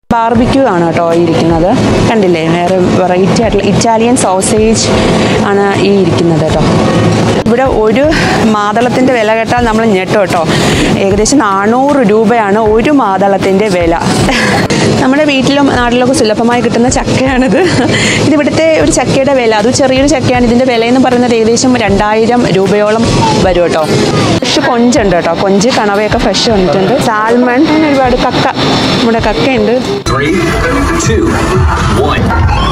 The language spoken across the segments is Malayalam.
ബാർബിക്യൂ ആണ് കേട്ടോ ഈ ഇരിക്കുന്നത് കണ്ടില്ലേ വേറെ വെറൈറ്റി ആയിട്ടുള്ള ഇറ്റാലിയൻ സോസേജ് ആണ് ഈ ഇരിക്കുന്നത് കേട്ടോ ഇവിടെ ഒരു മാതളത്തിൻ്റെ വില കേട്ടാൽ നമ്മൾ ഞെട്ടും കേട്ടോ ഏകദേശം നാനൂറ് രൂപയാണ് ഒരു മാതളത്തിൻ്റെ വില നമ്മുടെ വീട്ടിലും നാട്ടിലൊക്കെ സുലഭമായി കിട്ടുന്ന ചക്കയാണിത് ഇതിവിടുത്തെ ഒരു ചക്കയുടെ വില അത് ചെറിയൊരു ചക്കയാണ് ഇതിൻ്റെ വില എന്ന് പറയുന്നത് ഏകദേശം രണ്ടായിരം രൂപയോളം വരും കേട്ടോ ഫ്രഷ് കൊഞ്ചുണ്ട് കേട്ടോ കൊഞ്ച് കണവയൊക്കെ ഫ്രഷ് വന്നിട്ടുണ്ട് സാൽമൺ അങ്ങനെ ഒരുപാട് കക്ക നമ്മുടെ കക്കയുണ്ട് Three, two, one.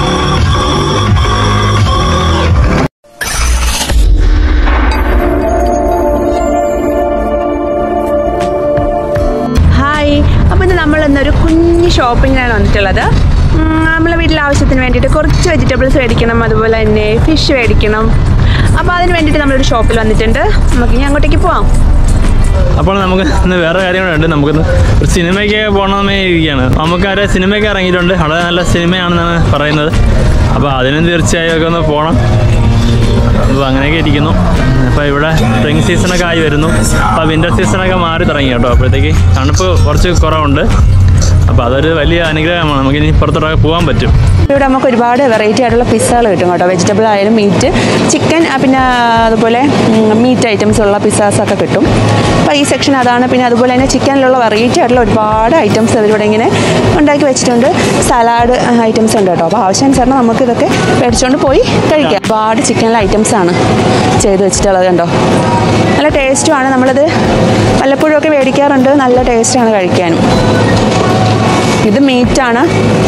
ഹായ് അപ്പോൾ ഇന്ന് നമ്മൾ ഇന്നൊരു കുഞ്ഞ് ഷോപ്പിങ്ങിനാണ് വന്നിട്ടുള്ളത് ഉം, നമ്മളെ വീട്ടിലെ ആവശ്യത്തിന് വേണ്ടിയിട്ട് കുറച്ച് വെജിറ്റബിൾസ് മേടിക്കണം അതുപോലെ തന്നെ ഫിഷ് മേടിക്കണം അപ്പോൾ അതിന് വേണ്ടിയിട്ട് നമ്മളൊരു ഷോപ്പിൽ വന്നിട്ടുണ്ട് നമുക്ക് ഇനി അങ്ങോട്ടേക്ക് പോവാം അപ്പോൾ നമുക്ക് ഇന്ന് വേറെ കാര്യങ്ങളുണ്ട് നമുക്കിന്ന് ഒരു സിനിമയ്ക്ക് പോകണമെന്നേ ഇരിക്കുകയാണ് നമുക്ക് ആരെ സിനിമയ്ക്ക് ഇറങ്ങിയിട്ടുണ്ട് വളരെ നല്ല സിനിമയാണെന്നാണ് പറയുന്നത് അപ്പോൾ അതിനും തീർച്ചയായും ഒക്കെ ഒന്ന് പോകണം അപ്പോൾ അങ്ങനെയൊക്കെ ഇരിക്കുന്നു അപ്പോൾ ഇവിടെ സ്പ്രിങ് സീസണൊക്കെ ആയി വരുന്നു അപ്പോൾ വിൻ്റർ സീസണൊക്കെ മാറി തുടങ്ങി കേട്ടോ അപ്പോഴത്തേക്ക് തണുപ്പ് കുറച്ച് കുറവുണ്ട് അപ്പോൾ അതൊരു വലിയ അനുഗ്രഹമാണ് നമുക്കിനി പുറത്തോട്ടൊക്കെ പോകാൻ പറ്റും ഇവിടെ നമുക്ക് ഒരുപാട് വെറൈറ്റി ആയിട്ടുള്ള പിസ്സകൾ കിട്ടും കേട്ടോ വെജിറ്റബിൾ ആയാലും മീറ്റ് ചിക്കൻ പിന്നെ അതുപോലെ മീറ്റ് ഐറ്റംസ് ഉള്ള പിസ്സാസ് ഒക്കെ കിട്ടും അപ്പോൾ ഈ സെക്ഷൻ അതാണ് പിന്നെ അതുപോലെ തന്നെ ചിക്കനിലുള്ള വെറൈറ്റി ആയിട്ടുള്ള ഒരുപാട് ഐറ്റംസ് ഇവിടെ ഇങ്ങനെ ഉണ്ടാക്കി വെച്ചിട്ടുണ്ട് സലാഡ് ഐറ്റംസ് ഉണ്ട് കേട്ടോ അപ്പോൾ ആവശ്യാനുസരണം നമുക്ക് ഇതൊക്കെ മേടിച്ചുകൊണ്ട് പോയി കഴിക്കാം ഒരുപാട് ചിക്കനിലെ ഐറ്റംസ് ആണ് ചെയ്ത് വെച്ചിട്ടുള്ളത് കണ്ടോ നല്ല ടേസ്റ്റുമാണ് നമ്മളിത് വല്ലപ്പോഴും ഒക്കെ മേടിക്കാറുണ്ട് നല്ല ടേസ്റ്റാണ് കഴിക്കാനും ഇത് മീറ്റാണ്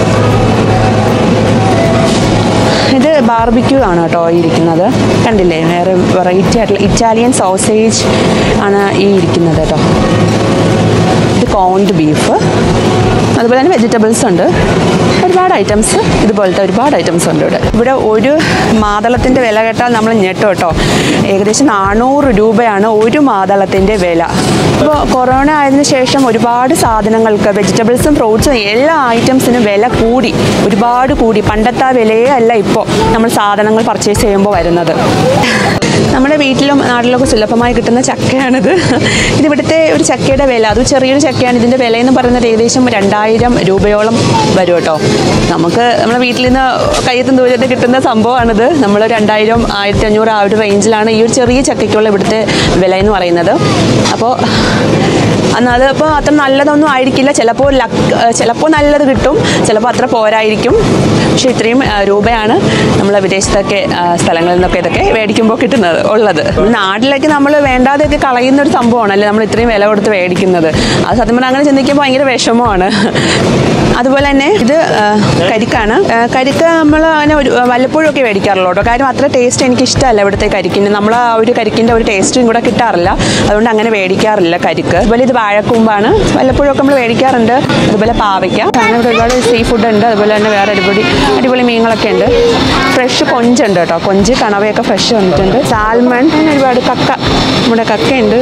ഇത് ബാർബിക്യൂ ആണ് കേട്ടോ ഈ ഇരിക്കുന്നത് കണ്ടില്ലേ വേറെ വെറൈറ്റി ആയിട്ടുള്ള ഇറ്റാലിയൻ സോസേജ് ആണ് ഈ ഇരിക്കുന്നത് കേട്ടോ ഇത് കോൺഡ് ബീഫ് അതുപോലെ തന്നെ വെജിറ്റബിൾസ് ഉണ്ട് ഒരുപാട് ഐറ്റംസ് ഇതുപോലത്തെ ഒരുപാട് ഐറ്റംസ് ഉണ്ട് ഇവിടെ ഇവിടെ ഒരു മാതളത്തിൻ്റെ വില കേട്ടാൽ നമ്മൾ ഞെട്ടും കേട്ടോ ഏകദേശം നാനൂറ് രൂപയാണ് ഒരു മാതളത്തിൻ്റെ വില ഇപ്പോൾ കൊറോണ ആയതിനു ശേഷം ഒരുപാട് സാധനങ്ങൾക്ക് വെജിറ്റബിൾസും ഫ്രൂട്ട്സും എല്ലാ ഐറ്റംസിനും വില കൂടി ഒരുപാട് കൂടി പണ്ടത്തെ ആ വിലയേ അല്ല ഇപ്പോൾ നമ്മൾ സാധനങ്ങൾ പർച്ചേസ് ചെയ്യുമ്പോൾ വരുന്നത് നമ്മുടെ വീട്ടിലും നാട്ടിലൊക്കെ സുലഭമായി കിട്ടുന്ന ചക്കയാണിത് ഇതിവിടുത്തെ ഒരു ചക്കയുടെ വില അത് ചെറിയൊരു ചക്കയാണ് ഇതിൻ്റെ വില എന്ന് പറയുന്നത് ഏകദേശം രണ്ടായിരം രൂപയോളം വരും കേട്ടോ നമുക്ക് നമ്മുടെ വീട്ടിൽ നിന്ന് കയ്യെത്തും ദൂരത്ത് കിട്ടുന്ന സംഭവമാണിത് നമ്മൾ രണ്ടായിരം ആയിരത്തി അഞ്ഞൂറ് ആ ഒരു റേഞ്ചിലാണ് ഈ ഒരു ചെറിയ ചക്കയ്ക്കുള്ള ഇവിടുത്തെ വില എന്ന് പറയുന്നത് അപ്പോൾ എന്നാൽ അത് ഇപ്പോൾ അത്ര നല്ലതൊന്നും ആയിരിക്കില്ല ചിലപ്പോൾ ലക്ക് ചിലപ്പോൾ നല്ലത് കിട്ടും ചിലപ്പോൾ അത്ര പോരായിരിക്കും പക്ഷേ ഇത്രയും ആ, രൂപയാണ് നമ്മൾ വിദേശത്തൊക്കെ ആ, സ്ഥലങ്ങളിൽ നിന്നൊക്കെ ഇതൊക്കെ മേടിക്കുമ്പോൾ കിട്ടുന്നത് ഉള്ളത് നാട്ടിലേക്ക് നമ്മൾ വേണ്ടാതെയൊക്കെ കളയുന്ന ഒരു സംഭവമാണല്ലേ നമ്മൾ ഇത്രയും വില കൊടുത്ത് മേടിക്കുന്നത് അത് സത്യം പറഞ്ഞാൽ അങ്ങനെ ചിന്തിക്കുമ്പോൾ ഭയങ്കര വിഷമമാണ് അതുപോലെ തന്നെ ഇത് ആ, കരിക്കാണ് ആ, കരിക്ക് നമ്മൾ അങ്ങനെ ഒരു വല്ലപ്പോഴും ഒക്കെ മേടിക്കാറുള്ളൂ കേട്ടോ കാര്യം അത്ര ടേസ്റ്റ് എനിക്ക് ഇഷ്ടമല്ല ഇവിടുത്തെ കരിക്കിന് നമ്മൾ ആ ഒരു കരിക്കിൻ്റെ ഒരു ടേസ്റ്റും കൂടെ കിട്ടാറില്ല അതുകൊണ്ട് അങ്ങനെ മേടിക്കാറില്ല കരിക്ക് അതുപോലെ ഇത് വാഴക്കൂമ്പാണ് വല്ലപ്പോഴും ഒക്കെ നമ്മൾ മേടിക്കാറുണ്ട് അതുപോലെ പാവയ്ക്ക അങ്ങനെ ഇവിടെ ഒരുപാട് സീ ഫുഡ് ഉണ്ട് അതുപോലെ തന്നെ വേറെ അടിപൊളി അടിപൊളി മീനുകളൊക്കെ ഉണ്ട് ഫ്രഷ് കൊഞ്ചുണ്ട് കേട്ടോ കൊഞ്ച് കണവയൊക്കെ ഫ്രഷ് വന്നിട്ടുണ്ട് സാൽമൺ അങ്ങനെ ഒരുപാട് കക്ക നമ്മുടെ കക്കയുണ്ട്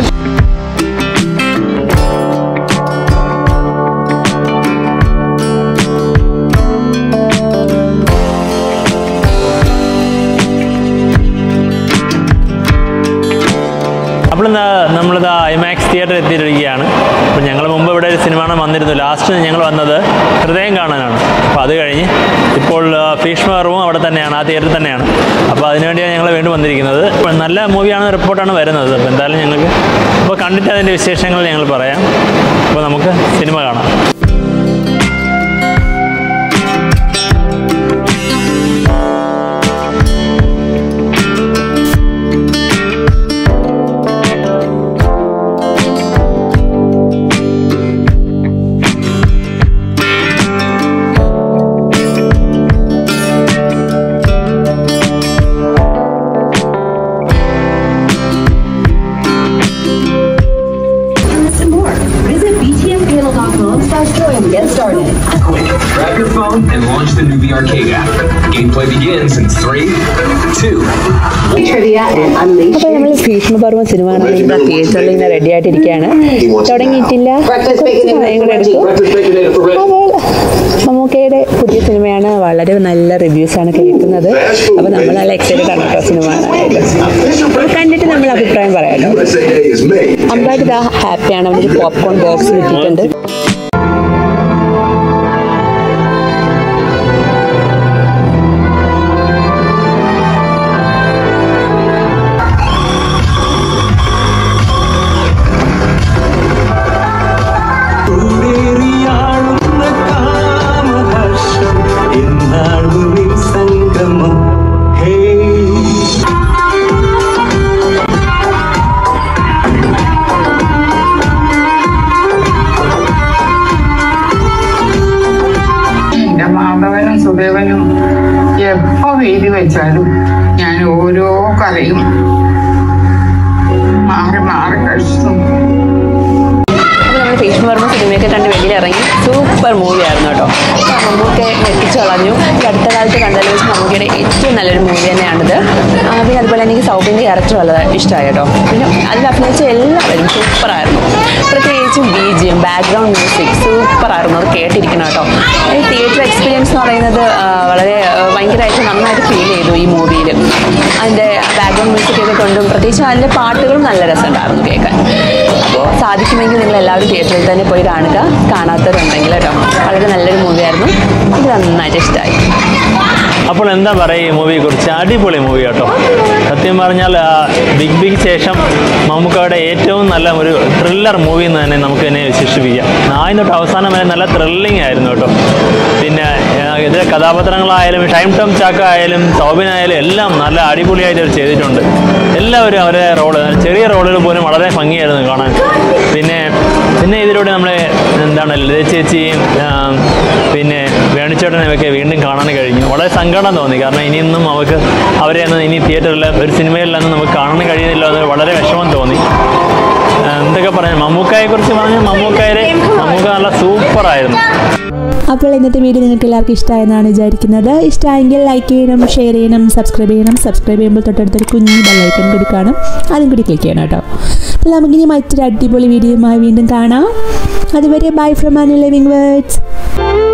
അപ്പോൾ എന്താ നമ്മളിത് ഐമാക്സ് തിയേറ്ററിൽ എത്തിയിരിക്കുകയാണ് അപ്പോൾ ഞങ്ങൾ മുമ്പ് ഇവിടെ ഒരു സിനിമ കാണാൻ വന്നിരുന്നു ലാസ്റ്റ് ഞങ്ങൾ വന്നത് ഹൃദയം കാണാനാണ് അപ്പോൾ അത് കഴിഞ്ഞ് ഇപ്പോൾ ഭീഷ്മകർവും അവിടെ തന്നെയാണ് ആ തിയേറ്ററിൽ തന്നെയാണ് അപ്പോൾ അതിനുവേണ്ടിയാണ് ഞങ്ങൾ വീണ്ടും വന്നിരിക്കുന്നത് അപ്പോൾ നല്ല മൂവിയാണ് റിപ്പോർട്ടാണ് വരുന്നത് അപ്പോൾ എന്തായാലും ഞങ്ങൾക്ക് അപ്പോൾ കണ്ടിട്ട് അതിൻ്റെ വിശേഷങ്ങൾ ഞങ്ങൾ പറയാം അപ്പോൾ നമുക്ക് സിനിമ കാണാം Some more. Visit btmpanel.com slash join to get started. Quick, grab your phone and launch the Newbie Arcade app. Gameplay begins in three, two, Trivia and unleash അപ്പോൾ നമ്മൾ ഭീഷ്മപർവ്വം സിനിമ കാണാൻ ഇവിടെ തിയേറ്ററിൽ ഇങ്ങനെ റെഡി ആയിട്ടിരിക്കുകയാണ് തുടങ്ങിയിട്ടില്ല കുറച്ച് സമയം കൂടെ എടുക്കും അപ്പോൾ മമ്മൂക്കയുടെ പുതിയ സിനിമയാണ് വളരെ നല്ല റിവ്യൂസ് ആണ് കേൾക്കുന്നത് അപ്പോൾ നമ്മൾ നല്ല എക്സൈറ്റഡ് ആണ് കേട്ടോ സിനിമ കാണാനായിട്ട് കണ്ടിട്ട് നമ്മൾ അഭിപ്രായം പറയാം കേട്ടോ USA is made. അമ്പായിട്ട് ഇതാ ഹാപ്പിയാണ് അവിടെ ഒരു പോപ്കോൺ ബോക്സ് കിട്ടിയിട്ടുണ്ട് വെയിൽ വെച്ചാലും ഞാൻ ഓരോ കറിയും മാറി മാറി കഴിച്ചു അപ്പോൾ നമ്മൾ ഭീഷ്മവർമ്മ സിനിമയൊക്കെ കണ്ട് വെളിയിൽ ഇറങ്ങി സൂപ്പർ മൂവി ആയിരുന്നു കേട്ടോ അപ്പോൾ മമ്മൂക്കെ ഞെട്ടിച്ചു കളഞ്ഞു ഈ അടുത്ത കാലത്ത് കണ്ടതിൽ വെച്ച് മമ്മൂക്കയുടെ ഏറ്റവും നല്ലൊരു മൂവി തന്നെയാണിത് ആ, പിന്നെ അതുപോലെ എനിക്ക് സൗബിൻ്റെ ക്യാരക്ടർ വളരെ ഇഷ്ടമായി കേട്ടോ പിന്നെ അതിൽ അഭിനയിച്ച എല്ലാവരും സൂപ്പറായിരുന്നു പ്രത്യേകിച്ചും ബി ജിയും ബാക്ക്ഗ്രൗണ്ട് മ്യൂസിക് സൂപ്പറായിരുന്നു അത് കേട്ടിരിക്കണം കേട്ടോ ഈ തിയേറ്റർ എക്സ്പീരിയൻസ് എന്ന് പറയുന്നത് ആ, വളരെ ആ, ഭയങ്കരമായിട്ട് നന്നായിട്ട് ഫീൽ ചെയ്തു ഈ മൂവിയിൽ അതിൻ്റെ ബാക്ക്ഗ്രൗണ്ട് മ്യൂസിക് ഒക്കെ കൊണ്ടും പ്രത്യേകിച്ച് അതിൻ്റെ പാട്ടുകളും നല്ല രസമുണ്ടായിരുന്നു കേൾക്കാൻ അപ്പോൾ സാധിക്കുമെങ്കിൽ നിങ്ങൾ എല്ലാവരും തിയേറ്ററിൽ തന്നെ പോയി കാണുക കാണാത്തവരുണ്ടെങ്കിൽ കേട്ടോ വളരെ നല്ലൊരു മൂവിയായിരുന്നു എനിക്ക് നന്നായിട്ട് ഇഷ്ടമായി അപ്പോൾ എന്താ പറയുക ഈ മൂവിയെ കുറിച്ച് അടിപൊളി മൂവി കേട്ടോ സത്യം പറഞ്ഞാൽ ആ, ബിഗ് ബിഗ് ശേഷം മമ്മൂക്കയുടെ ഏറ്റവും നല്ല ഒരു ത്രില്ലർ മൂവി എന്ന് തന്നെ നമുക്ക് തന്നെ വിശേഷിപ്പിക്കാം ആദ്യം തൊട്ട് അവസാനം വരെ നല്ല ത്രില്ലിംഗ് ആയിരുന്നു കേട്ടോ പിന്നെ ആ, ഇതിലെ കഥാപാത്രങ്ങളായാലും ടൈം ടോം ചാക്ക ആയാലും സൗബിനായാലും എല്ലാം നല്ല അടിപൊളിയായിട്ട് അവർ ചെയ്തിട്ടുണ്ട് എല്ലാവരും അവരുടെ റോള് ചെറിയ റോളുകൾ പോലും വളരെ ഭംഗിയായിരുന്നു കാണാൻ പിന്നെ പിന്നെ ഇതിലൂടെ നമ്മൾ എന്താണ് ലളിത ചേച്ചിയും ആ, പിന്നെ വേണിച്ചേട്ടനെയൊക്കെ വീണ്ടും കാണാൻ കഴിഞ്ഞു വളരെ സങ്കടം തോന്നി കാരണം ഇനിയൊന്നും അവർക്ക് അവരെ ഒന്നും ഇനി തിയേറ്ററിൽ ഒരു സിനിമയിലൊന്നും നമുക്ക് കാണാൻ കഴിയുന്നില്ല എന്ന് വളരെ വിഷമം തോന്നി ആ, എന്തൊക്കെ പറയാം മമ്മൂക്കായെ കുറിച്ച് പറഞ്ഞാൽ മമ്മൂക്കായെ മമ്മൂക്ക നല്ല സൂപ്പറായിരുന്നു അപ്പോൾ ഇന്നത്തെ വീഡിയോ നിങ്ങൾക്ക് എല്ലാവർക്കും ഇഷ്ടമായെന്നാണ് വിചാരിക്കുന്നത് ഇഷ്ടമായെങ്കിൽ ലൈക്ക് ചെയ്യണം ഷെയർ ചെയ്യണം സബ്സ്ക്രൈബ് ചെയ്യണം സബ്സ്ക്രൈബ് ചെയ്യുമ്പോൾ തൊട്ടടുത്തൊരു കുഞ്ഞു ബെല്ലൈക്കൺ കൂടി കാണും അതും കൂടി ക്ലിക്ക് ചെയ്യണം കേട്ടോ അപ്പോൾ നമുക്കിനി മറ്റൊരു അടിപൊളി വീഡിയോയുമായി വീണ്ടും കാണാം അതുവരെ bye from Anu living words